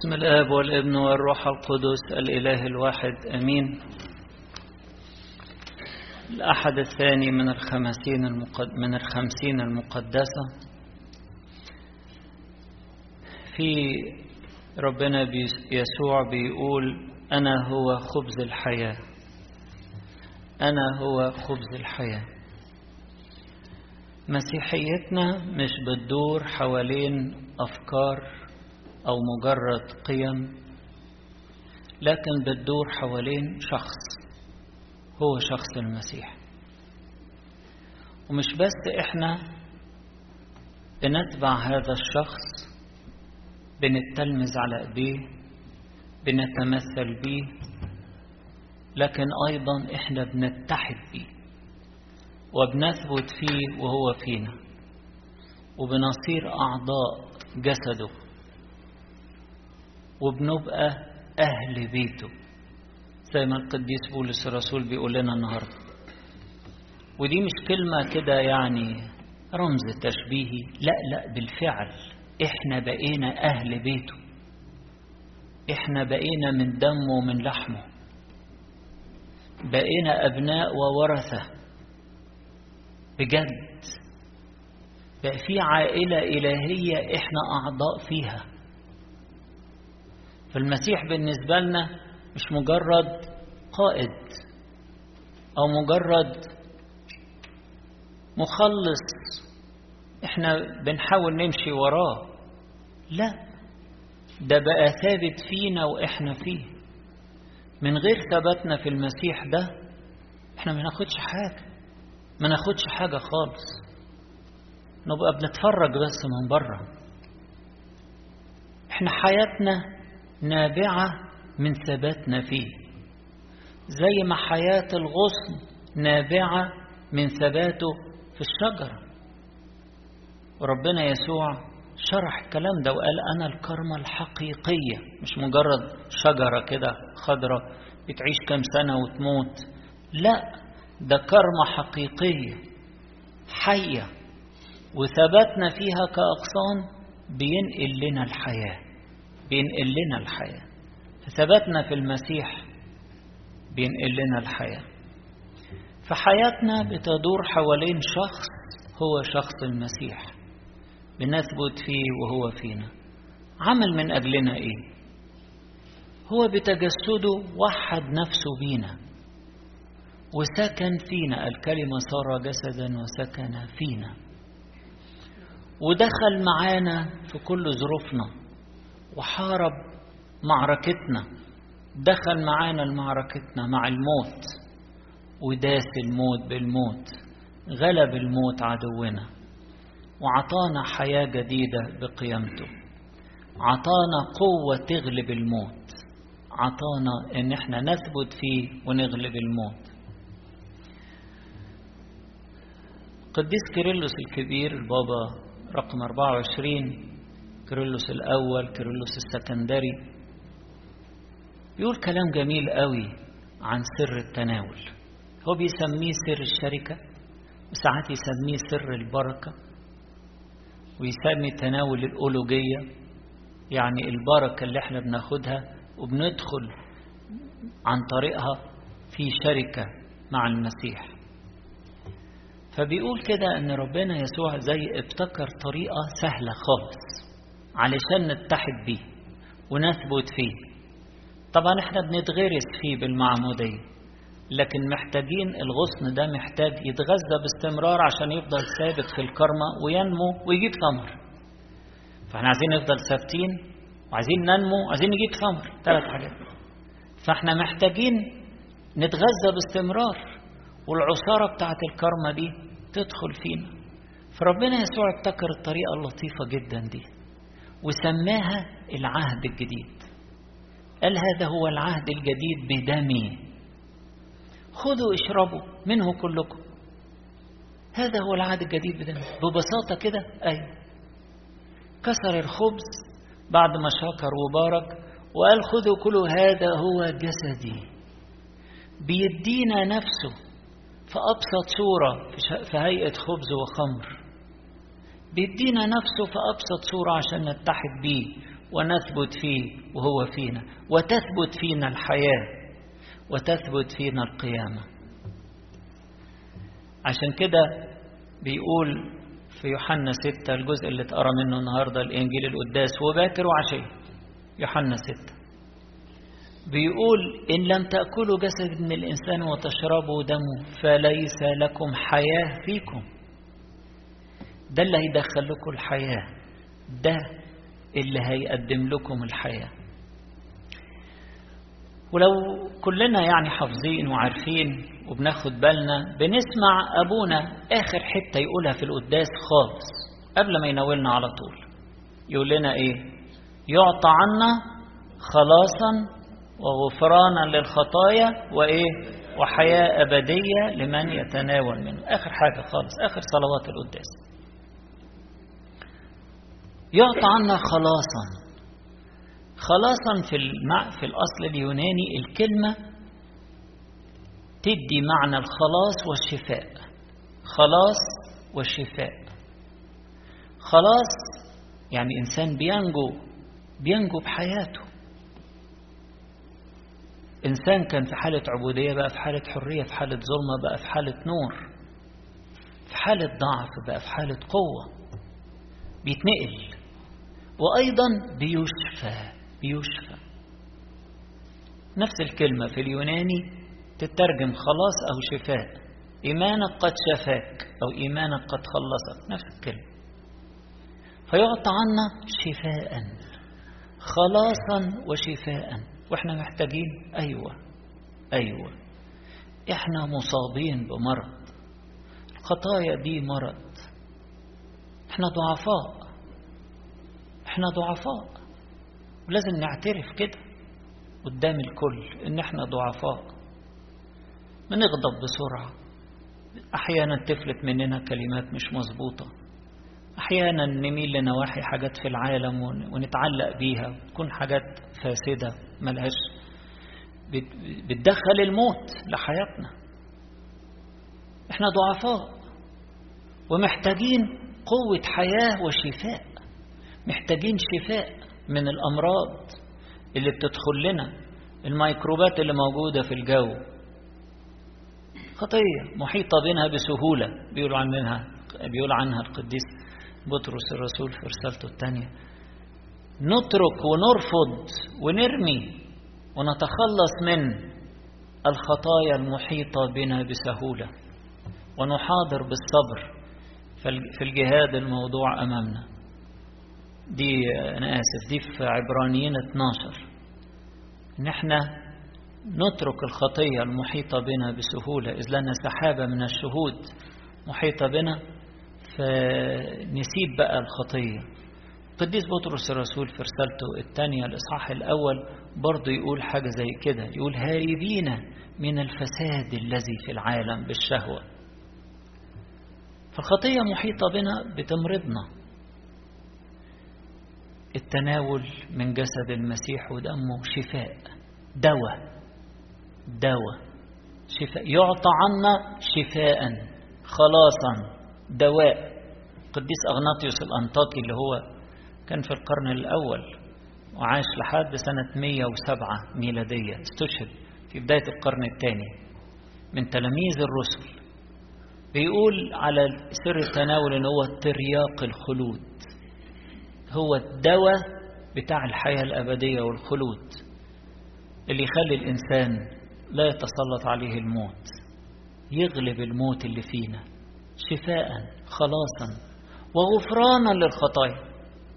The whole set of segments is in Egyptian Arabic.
باسم الآب والابن والروح القدس الإله الواحد أمين الأحد الثاني من الخمسين المقد... من الخمسين المقدسة في ربنا يسوع بيقول أنا هو خبز الحياة أنا هو خبز الحياة مسيحيتنا مش بتدور حوالين أفكار أو مجرد قيم لكن بتدور حوالين شخص هو شخص المسيح ومش بس احنا بنتبع هذا الشخص بنتلمذ على ايديه بنتمثل بيه لكن ايضا احنا بنتحد بيه وبنثبت فيه وهو فينا وبنصير اعضاء جسده وبنبقى اهل بيته زي ما القديس بولس الرسول بيقول لنا النهارده ودي مش كلمة كده يعني رمز تشبيهي لا لا بالفعل احنا بقينا اهل بيته احنا بقينا من دمه ومن لحمه بقينا ابناء وورثة بجد بقى في عائلة إلهية احنا أعضاء فيها فالمسيح بالنسبة لنا مش مجرد قائد أو مجرد مخلص احنا بنحاول نمشي وراه لا ده بقى ثابت فينا واحنا فيه من غير ثباتنا في المسيح ده احنا ما ناخدش حاجة ما ناخدش حاجة خالص نبقى بنتفرج بس من بره احنا حياتنا نابعة من ثباتنا فيه زي ما حياة الغصن نابعة من ثباته في الشجرة وربنا يسوع شرح الكلام ده وقال أنا الكرمة الحقيقية مش مجرد شجرة كده خضرة بتعيش كام سنة وتموت لا ده كرمة حقيقية حية وثباتنا فيها كأغصان بينقل لنا الحياة بينقل لنا الحياة فثباتنا في المسيح بينقل لنا الحياة فحياتنا بتدور حوالين شخص هو شخص المسيح بنثبت فيه وهو فينا عمل من أجلنا إيه هو بتجسده وحد نفسه بينا وسكن فينا الكلمة صار جسدا وسكن فينا ودخل معانا في كل ظروفنا وحارب معركتنا دخل معانا لمعركتنا مع الموت وداس الموت بالموت غلب الموت عدونا وعطانا حياة جديدة بقيامته عطانا قوة تغلب الموت عطانا ان احنا نثبت فيه ونغلب الموت قديس كيرلس الكبير البابا رقم 24 كيرلس الأول كيرلس السكندري بيقول كلام جميل قوي عن سر التناول هو بيسميه سر الشركة وساعات يسميه سر البركة ويسمي تناول الأولوجية يعني البركة اللي احنا بناخدها وبندخل عن طريقها في شركة مع المسيح فبيقول كده ان ربنا يسوع زي ابتكر طريقة سهلة خالص علشان نتحد بيه ونثبت فيه طبعا احنا بنتغرس فيه بالمعمودية لكن محتاجين الغصن ده محتاج يتغذى باستمرار عشان يفضل ثابت في الكرمة وينمو ويجيب ثمر فاحنا عايزين نفضل ثابتين وعايزين ننمو وعايزين نجيب ثمر ثلاث حاجات فاحنا محتاجين نتغذى باستمرار والعصارة بتاعت الكرمة دي تدخل فينا فربنا يسوع ابتكر الطريقة اللطيفة جدا دي وسماها العهد الجديد قال هذا هو العهد الجديد بدمي خذوا اشربوا منه كلكم هذا هو العهد الجديد بدمي ببساطة كده أيوة كسر الخبز بعد ما شكر وبارك وقال خذوا كلوا هذا هو جسدي بيدينا نفسه في أبسط صورة في هيئة خبز وخمر بيدينا نفسه في أبسط صورة عشان نتحد بيه ونثبت فيه وهو فينا وتثبت فينا الحياة وتثبت فينا القيامة عشان كده بيقول في يوحنا ستة الجزء اللي اتقرا منه النهاردة الإنجيل القداس وباكر وعشية يوحنا ستة بيقول إن لم تأكلوا جسد من الإنسان وتشربوا دمه فليس لكم حياة فيكم ده اللي هيدخل لكم الحياة ده اللي هيقدم لكم الحياة ولو كلنا يعني حافظين وعارفين وبناخد بالنا بنسمع أبونا آخر حتة يقولها في القداس خالص قبل ما يناولنا على طول يقول لنا إيه يعطى عنا خلاصا وغفرانا للخطايا وإيه وحياة أبدية لمن يتناول منه آخر حاجة خالص آخر صلوات القداس يعطى عنا خلاصا خلاصا في المع... في الأصل اليوناني الكلمة تدي معنى الخلاص والشفاء خلاص والشفاء خلاص يعني إنسان بينجو بينجو بحياته إنسان كان في حالة عبودية بقى في حالة حرية في حالة ظلمة بقى في حالة نور في حالة ضعف بقى في حالة قوة بيتنقل وأيضا بيشفى بيشفى نفس الكلمة في اليوناني تترجم خلاص أو شفاء إيمانك قد شفاك أو إيمانك قد خلصك نفس الكلمة فيعطى عنا شفاء خلاصا وشفاء واحنا محتاجين أيوة أيوة احنا مصابين بمرض الخطايا دي مرض احنا ضعفاء احنا ضعفاء ولازم نعترف كده قدام الكل ان احنا ضعفاء بنغضب بسرعة احيانا تفلت مننا كلمات مش مظبوطة احيانا نميل لنواحي حاجات في العالم ونتعلق بيها تكون حاجات فاسدة ملهاش بتدخل الموت لحياتنا احنا ضعفاء ومحتاجين قوة حياة وشفاء محتاجين شفاء من الأمراض اللي بتدخل لنا الميكروبات اللي موجودة في الجو خطية محيطة بنا بسهولة بيقول عنها بيقول عنها القديس بطرس الرسول في رسالته الثانية نترك ونرفض ونرمي ونتخلص من الخطايا المحيطة بنا بسهولة ونحاضر بالصبر في الجهاد الموضوع أمامنا دي أنا آسف دي في عبرانيين 12 إن إحنا نترك الخطية المحيطة بنا بسهولة إذ لنا سحابة من الشهود محيطة بنا فنسيب بقى الخطية قديس بطرس الرسول في رسالته الثانية الإصحاح الأول برضه يقول حاجة زي كده يقول هاربين من الفساد الذي في العالم بالشهوة فالخطية محيطة بنا بتمرضنا التناول من جسد المسيح ودمه شفاء دواء دواء شفاء يعطى عنا شفاء خلاصا دواء قديس أغناطيوس الأنطاكي اللي هو كان في القرن الأول وعاش لحد سنة 107 ميلادية استشهد في بداية القرن الثاني من تلاميذ الرسل بيقول على سر التناول ان هو ترياق الخلود هو الدواء بتاع الحياة الأبدية والخلود اللي يخلي الإنسان لا يتسلط عليه الموت يغلب الموت اللي فينا شفاء خلاصا وغفرانا للخطايا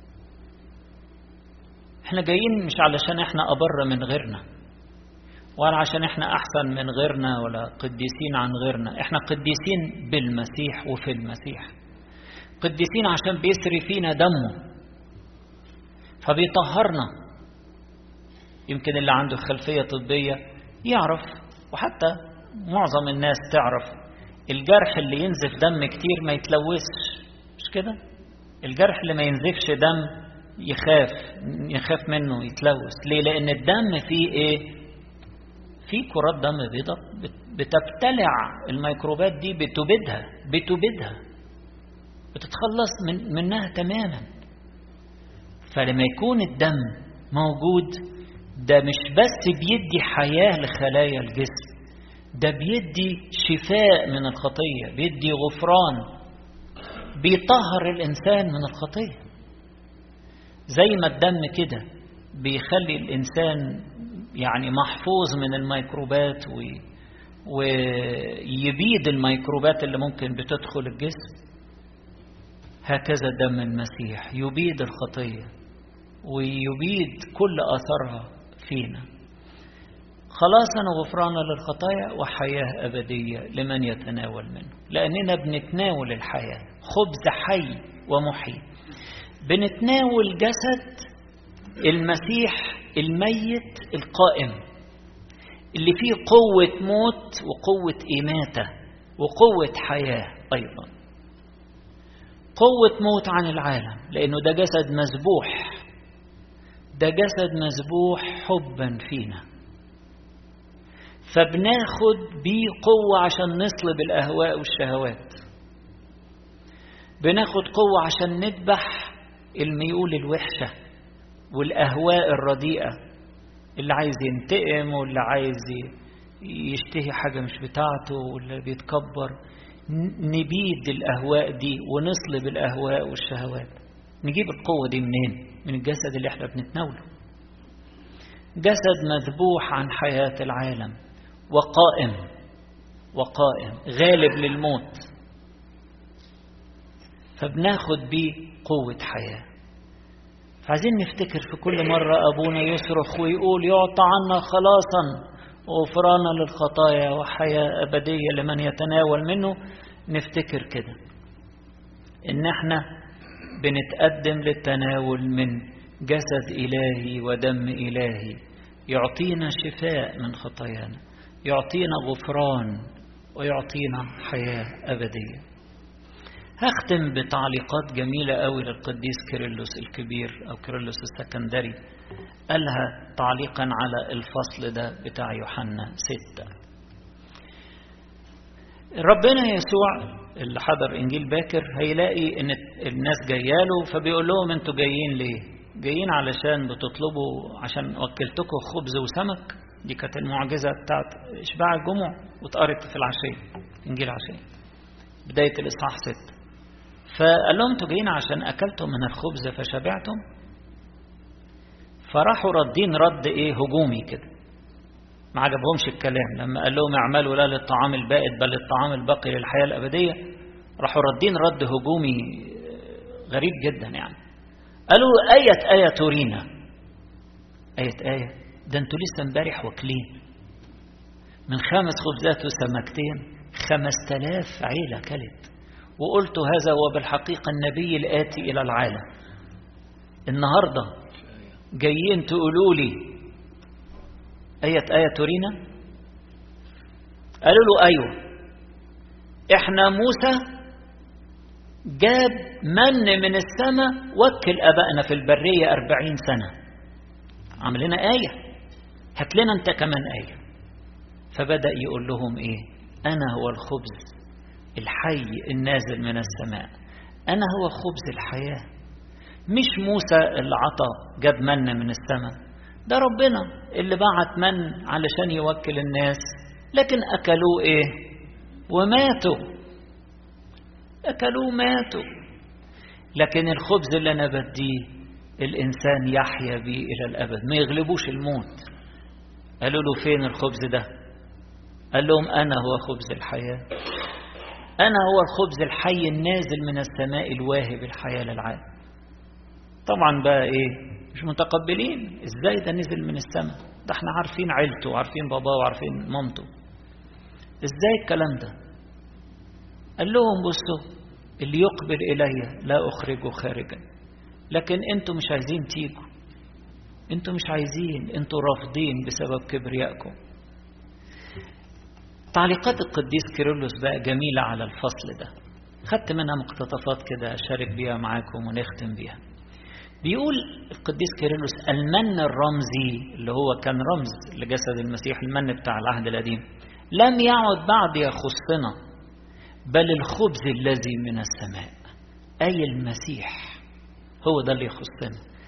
احنا جايين مش علشان احنا أبر من غيرنا ولا عشان احنا أحسن من غيرنا ولا قديسين عن غيرنا احنا قديسين بالمسيح وفي المسيح قديسين عشان بيسري فينا دمه فبيطهرنا يمكن اللي عنده خلفية طبية يعرف وحتى معظم الناس تعرف الجرح اللي ينزف دم كتير ما يتلوثش مش كده الجرح اللي ما ينزفش دم يخاف يخاف منه يتلوث ليه لان الدم فيه ايه فيه كرات دم بيضاء بتبتلع الميكروبات دي بتبيدها بتبيدها بتتخلص من منها تماما فلما يكون الدم موجود ده مش بس بيدي حياة لخلايا الجسم ده بيدي شفاء من الخطية بيدي غفران بيطهر الإنسان من الخطية زي ما الدم كده بيخلي الإنسان يعني محفوظ من الميكروبات ويبيد الميكروبات اللي ممكن بتدخل الجسم هكذا دم المسيح يبيد الخطية ويبيد كل أثرها فينا خلاصا وغفرانا للخطايا وحياة أبدية لمن يتناول منه لأننا بنتناول الحياة خبز حي ومحيي بنتناول جسد المسيح الميت القائم اللي فيه قوة موت وقوة إماتة وقوة حياة أيضا قوة موت عن العالم لأنه ده جسد مذبوح ده جسد مذبوح حبا فينا فبناخد بيه قوة عشان نصلب الأهواء والشهوات بناخد قوة عشان نذبح الميول الوحشة والأهواء الرديئة اللي عايز ينتقم واللي عايز يشتهي حاجة مش بتاعته واللي بيتكبر نبيد الأهواء دي ونصلب الأهواء والشهوات نجيب القوة دي منين؟ من الجسد اللي احنا بنتناوله جسد مذبوح عن حياة العالم وقائم وقائم غالب للموت فبناخد بيه قوة حياة فعايزين نفتكر في كل مرة أبونا يصرخ ويقول يعطى عنا خلاصا وغفرانا للخطايا وحياة أبدية لمن يتناول منه نفتكر كده إن احنا بنتقدم للتناول من جسد إلهي ودم إلهي يعطينا شفاء من خطايانا يعطينا غفران ويعطينا حياة أبدية هختم بتعليقات جميلة قوي للقديس كيرلس الكبير أو كيرلس السكندري قالها تعليقا على الفصل ده بتاع يوحنا ستة ربنا يسوع اللي حضر إنجيل باكر هيلاقي إن الناس جاياله فبيقول لهم أنتوا جايين ليه؟ جايين علشان بتطلبوا عشان وكلتكم خبز وسمك دي كانت المعجزة بتاعت إشباع الجمع واتقرت في العشية إنجيل عشية بداية الإصحاح ستة فقال لهم انتوا جايين عشان أكلتم من الخبز فشبعتم فراحوا ردين رد إيه هجومي كده ما عجبهمش الكلام لما قال لهم اعملوا لا للطعام البائد بل للطعام الباقي للحياة الأبدية راحوا ردين رد هجومي غريب جدا يعني قالوا آية آية تورينا آية آية ده انتوا لسه امبارح واكلين من خمس خبزات وسمكتين خمس تلاف عيلة كلت وقلت هذا وبالحقيقة النبي الآتي إلى العالم النهاردة جايين تقولوا لي آية آية تورينا قالوا له أيوة إحنا موسى جاب من من السماء وكل أبائنا في البرية أربعين سنة عمل لنا آية هات لنا أنت كمان آية فبدأ يقول لهم إيه أنا هو الخبز الحي النازل من السماء أنا هو خبز الحياة مش موسى اللي عطى جاب من من السماء ده ربنا اللي بعت من علشان يوكل الناس لكن أكلوه إيه وماتوا أكلوه ماتوا لكن الخبز اللي أنا بديه الإنسان يحيا به إلى الأبد ما يغلبوش الموت قالوا له فين الخبز ده قال لهم أنا هو خبز الحياة أنا هو الخبز الحي النازل من السماء الواهب الحياة للعالم طبعا بقى إيه مش متقبلين إزاي ده نزل من السماء ده احنا عارفين عيلته وعارفين باباه وعارفين مامته إزاي الكلام ده قال لهم بصوا اللي يقبل إلي لا أخرجه خارجا لكن أنتوا مش عايزين تيجوا أنتوا مش عايزين أنتوا رافضين بسبب كبريائكم تعليقات القديس كيرلس بقى جميلة على الفصل ده خدت منها مقتطفات كده أشارك بيها معاكم ونختم بيها بيقول القديس كيرلس المن الرمزي اللي هو كان رمز لجسد المسيح المن بتاع العهد القديم لم يعد بعد يخصنا بل الخبز الذي من السماء أي المسيح هو ده اللي يخصنا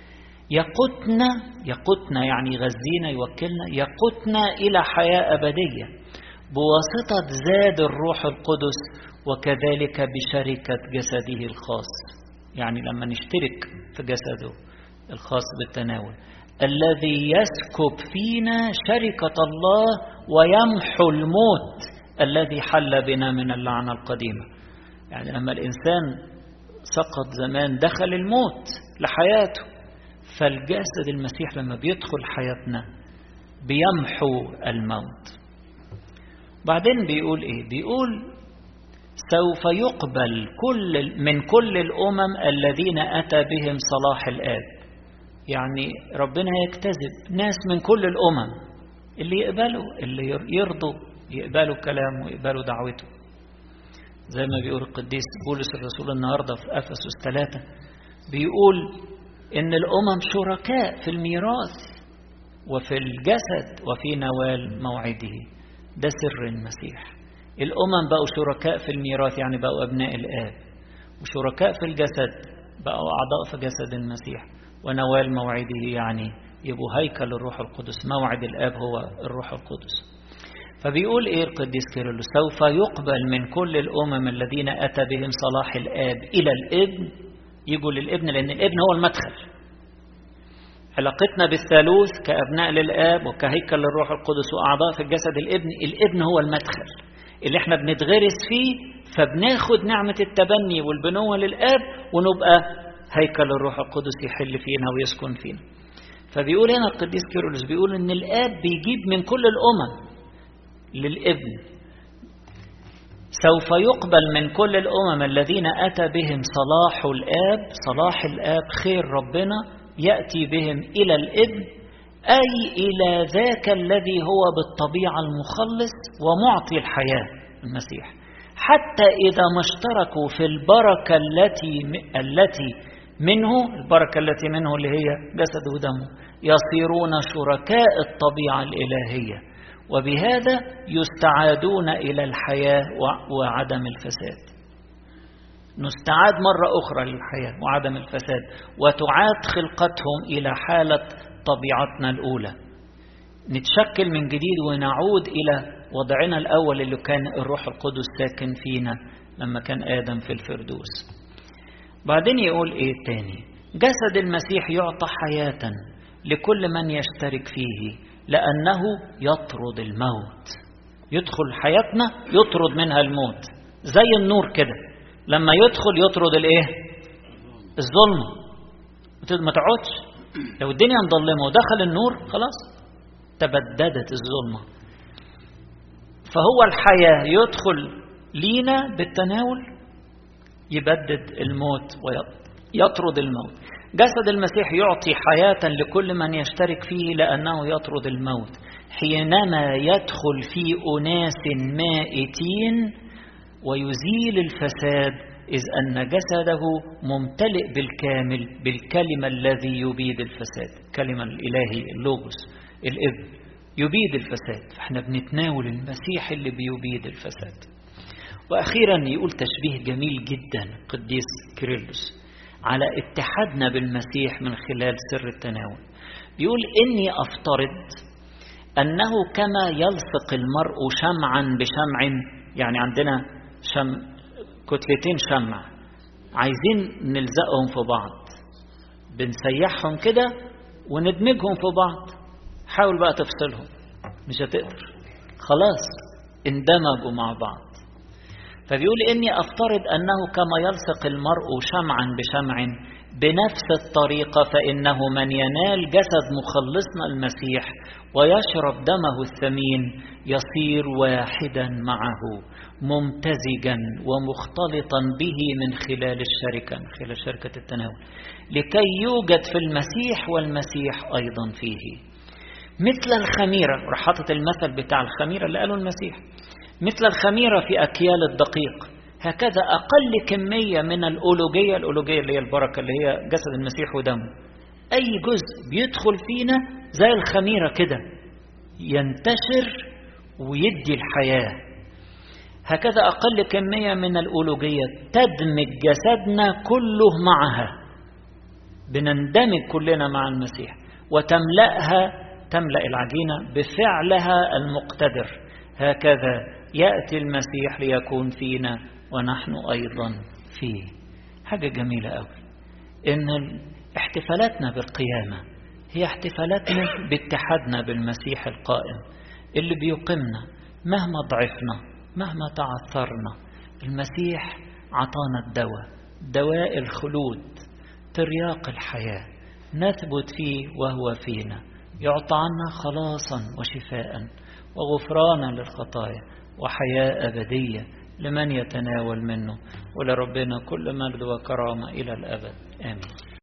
يقودنا يقودنا يعني يغذينا يوكلنا يقودنا إلى حياة أبدية بواسطة زاد الروح القدس وكذلك بشركة جسده الخاص يعني لما نشترك في جسده الخاص بالتناول الذي يسكب فينا شركة الله ويمحو الموت الذي حل بنا من اللعنة القديمة يعني لما الإنسان سقط زمان دخل الموت لحياته فالجسد المسيح لما بيدخل حياتنا بيمحو الموت بعدين بيقول ايه بيقول سوف يقبل كل من كل الامم الذين اتى بهم صلاح الاب يعني ربنا يجتذب ناس من كل الامم اللي يقبلوا اللي يرضوا يقبلوا كلامه ويقبلوا دعوته زي ما بيقول القديس بولس الرسول النهارده في افسس ثلاثة بيقول ان الامم شركاء في الميراث وفي الجسد وفي نوال موعده ده سر المسيح الامم بقوا شركاء في الميراث يعني بقوا ابناء الاب وشركاء في الجسد بقوا اعضاء في جسد المسيح ونوال موعده يعني يبقوا هيكل الروح القدس موعد الاب هو الروح القدس فبيقول ايه القديس كيرلس سوف يقبل من كل الامم الذين اتى بهم صلاح الاب الى الابن يجوا للابن لان الابن هو المدخل علاقتنا بالثالوث كابناء للاب وكهيكل للروح القدس واعضاء في الجسد الابن الابن هو المدخل اللي احنا بنتغرس فيه فبناخد نعمه التبني والبنوه للاب ونبقى هيكل الروح القدس يحل فينا ويسكن فينا فبيقول هنا القديس كيرلس بيقول ان الاب بيجيب من كل الامم للابن سوف يقبل من كل الامم الذين اتى بهم صلاح الاب صلاح الاب خير ربنا ياتي بهم الى الابن اي الى ذاك الذي هو بالطبيعه المخلص ومعطي الحياه المسيح حتى اذا ما اشتركوا في البركه التي التي منه البركه التي منه اللي هي جسده ودمه يصيرون شركاء الطبيعه الالهيه وبهذا يستعادون إلى الحياة وعدم الفساد نستعاد مرة أخرى للحياة وعدم الفساد وتعاد خلقتهم إلى حالة طبيعتنا الأولى نتشكل من جديد ونعود إلى وضعنا الأول اللي كان الروح القدس ساكن فينا لما كان آدم في الفردوس بعدين يقول إيه تاني جسد المسيح يعطى حياة لكل من يشترك فيه لأنه يطرد الموت يدخل حياتنا يطرد منها الموت زي النور كده لما يدخل يطرد الايه الظلمة ما تقعدش لو الدنيا مظلمة ودخل النور خلاص تبددت الظلمة فهو الحياة يدخل لينا بالتناول يبدد الموت ويطرد الموت جسد المسيح يعطي حياة لكل من يشترك فيه لأنه يطرد الموت حينما يدخل في أناس مائتين ويزيل الفساد إذ أن جسده ممتلئ بالكامل بالكلمة الذي يبيد الفساد الكلمة الإلهي اللوغوس الابن يبيد الفساد فاحنا بنتناول المسيح اللي بيبيد الفساد وأخيرا يقول تشبيه جميل جدا قديس كيرلس على اتحادنا بالمسيح من خلال سر التناول يقول إني أفترض أنه كما يلصق المرء شمعا بشمع يعني عندنا شم كتلتين شمع عايزين نلزقهم في بعض بنسيحهم كده وندمجهم في بعض حاول بقى تفصلهم مش هتقدر خلاص اندمجوا مع بعض فبيقول إني أفترض أنه كما يلصق المرء شمعا بشمع بنفس الطريقة فإنه من ينال جسد مخلصنا المسيح ويشرب دمه الثمين يصير واحدا معه ممتزجا ومختلطا به من خلال الشركة من خلال شركة التناول لكي يوجد في المسيح والمسيح أيضا فيه مثل الخميرة راح حاطط المثل بتاع الخميرة اللي قاله المسيح مثل الخميرة في أكيال الدقيق هكذا أقل كمية من الأولوجية الأولوجية اللي هي البركة اللي هي جسد المسيح ودمه أي جزء بيدخل فينا زي الخميرة كده ينتشر ويدي الحياة هكذا أقل كمية من الأولوجية تدمج جسدنا كله معها بنندمج كلنا مع المسيح وتملأها تملأ العجينة بفعلها المقتدر هكذا يأتي المسيح ليكون فينا ونحن أيضا فيه حاجة جميلة قوي إن احتفالاتنا بالقيامة هي احتفالاتنا باتحادنا بالمسيح القائم اللي بيقيمنا مهما ضعفنا مهما تعثرنا المسيح عطانا الدواء دواء الخلود ترياق الحياة نثبت فيه وهو فينا يعطى عنا خلاصا وشفاء وغفرانا للخطايا وحياة أبدية لمن يتناول منه ولربنا كل مجد وكرامة إلى الأبد آمين